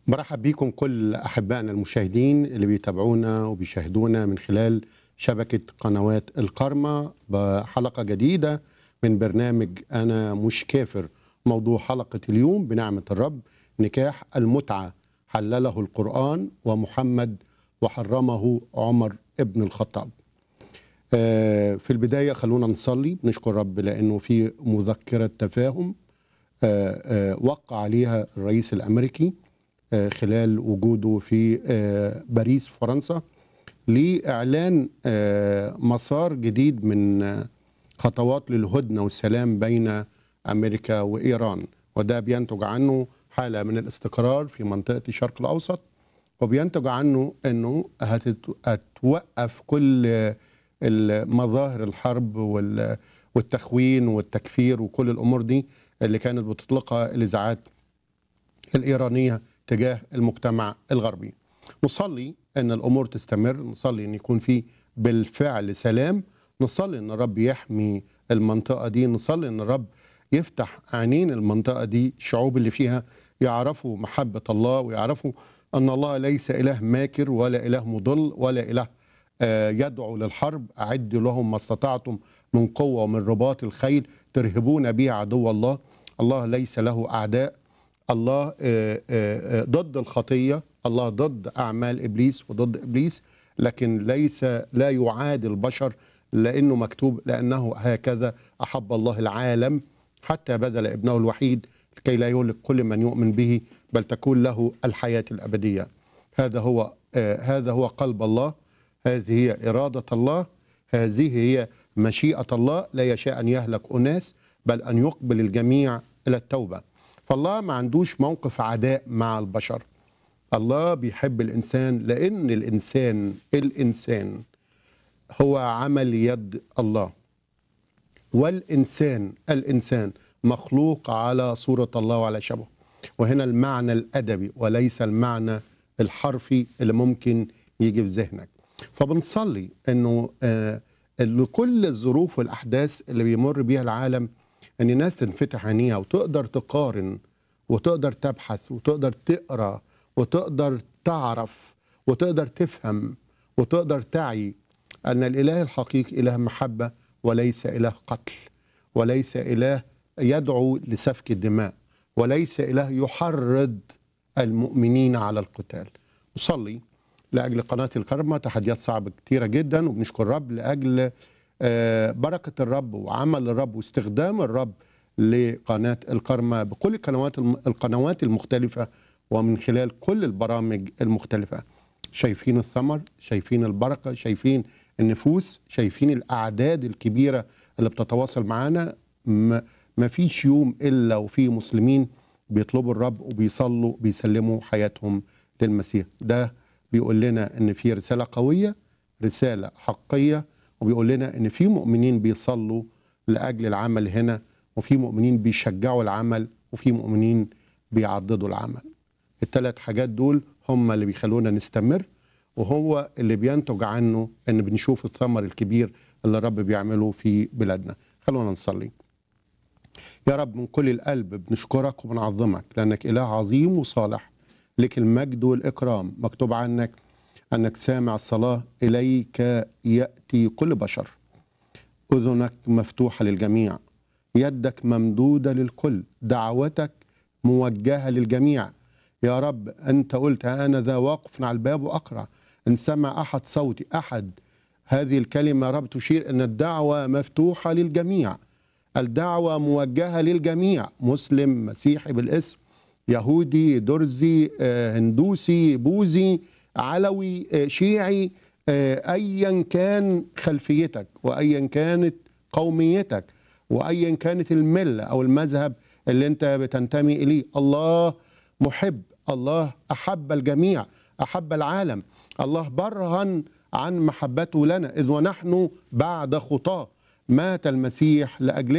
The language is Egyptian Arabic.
برحب بيكم كل أحبائنا المشاهدين اللي بيتابعونا وبيشاهدونا من خلال شبكة قنوات القرمة بحلقة جديدة من برنامج أنا مش كافر موضوع حلقة اليوم بنعمة الرب نكاح المتعة حلله القرآن ومحمد وحرمه عمر ابن الخطاب آه، في البداية خلونا نصلي نشكر رب لأنه في مذكرة تفاهم آه، آه، وقع عليها الرئيس الأمريكي آه، خلال وجوده في آه، باريس فرنسا لإعلان آه، مسار جديد من آه، خطوات للهدنة والسلام بين أمريكا وإيران وده بينتج عنه حالة من الاستقرار في منطقة الشرق الأوسط وبينتج عنه أنه هتت- هتوقف كل آه، المظاهر الحرب وال- والتخوين والتكفير وكل الأمور دي اللي كانت بتطلقها الإذاعات الإيرانية تجاه المجتمع الغربي نصلي أن الأمور تستمر نصلي أن يكون في بالفعل سلام نصلي أن الرب يحمي المنطقة دي نصلي أن الرب يفتح عينين المنطقة دي الشعوب اللي فيها يعرفوا محبة الله ويعرفوا أن الله ليس إله ماكر ولا إله مضل ولا إله آه، يدعو للحرب أعدوا لهم ما استطعتم من قوة ومن رباط الخيل ترهبون به عدو الله الله ليس له أعداء الله آه، آه، آه، ضد الخطية الله ضد أعمال إبليس وضد إبليس لكن ليس لا يعادي البشر لأنه مكتوب لأنه هكذا أحب الله العالم حتى بذل ابنه الوحيد لكي لا يهلك كل من يؤمن به بل تكون له الحياة الأبدية هذا هو آه، هذا هو قلب الله هذه هي إرادة الله هذه هي مشيئة الله لا يشاء أن يهلك أناس بل أن يقبل الجميع إلى التوبة فالله ما عندوش موقف عداء مع البشر الله بيحب الإنسان لأن الإنسان الإنسان هو عمل يد الله والإنسان الإنسان مخلوق على صورة الله وعلى شبهه وهنا المعنى الأدبي وليس المعنى الحرفي اللي ممكن يجي في ذهنك فبنصلي انه آه لكل الظروف والاحداث اللي بيمر بيها العالم ان الناس تنفتح عينيها وتقدر تقارن وتقدر تبحث وتقدر تقرا وتقدر تعرف وتقدر تفهم وتقدر تعي ان الاله الحقيقي اله محبه وليس اله قتل وليس اله يدعو لسفك الدماء وليس اله يحرض المؤمنين على القتال نصلي لاجل قناه الكرمه تحديات صعبه كتيره جدا وبنشكر الرب لاجل آه، بركه الرب وعمل الرب واستخدام الرب لقناه الكرمه بكل القنوات الم- القنوات المختلفه ومن خلال كل البرامج المختلفه شايفين الثمر شايفين البركه شايفين النفوس شايفين الاعداد الكبيره اللي بتتواصل معانا ما ما فيش يوم الا وفي مسلمين بيطلبوا الرب وبيصلوا بيسلموا حياتهم للمسيح ده بيقول لنا ان في رساله قويه رساله حقيه وبيقول لنا ان في مؤمنين بيصلوا لاجل العمل هنا وفي مؤمنين بيشجعوا العمل وفي مؤمنين بيعضدوا العمل الثلاث حاجات دول هم اللي بيخلونا نستمر وهو اللي بينتج عنه ان بنشوف الثمر الكبير اللي الرب بيعمله في بلادنا خلونا نصلي يا رب من كل القلب بنشكرك وبنعظمك لانك اله عظيم وصالح لك المجد والاكرام مكتوب عنك انك سامع الصلاه اليك ياتي كل بشر اذنك مفتوحه للجميع يدك ممدوده للكل دعوتك موجهه للجميع يا رب انت قلت ها انا ذا واقف على الباب واقرع ان سمع احد صوتي احد هذه الكلمه يا رب تشير ان الدعوه مفتوحه للجميع الدعوه موجهه للجميع مسلم مسيحي بالاسم يهودي درزي آه، هندوسي بوذي علوي آه، شيعي آه، ايا كان خلفيتك وايا كانت قوميتك وايا كانت المله او المذهب اللي انت بتنتمي اليه الله محب الله احب الجميع احب العالم الله برهن عن محبته لنا اذ ونحن بعد خطاه مات المسيح لاجلنا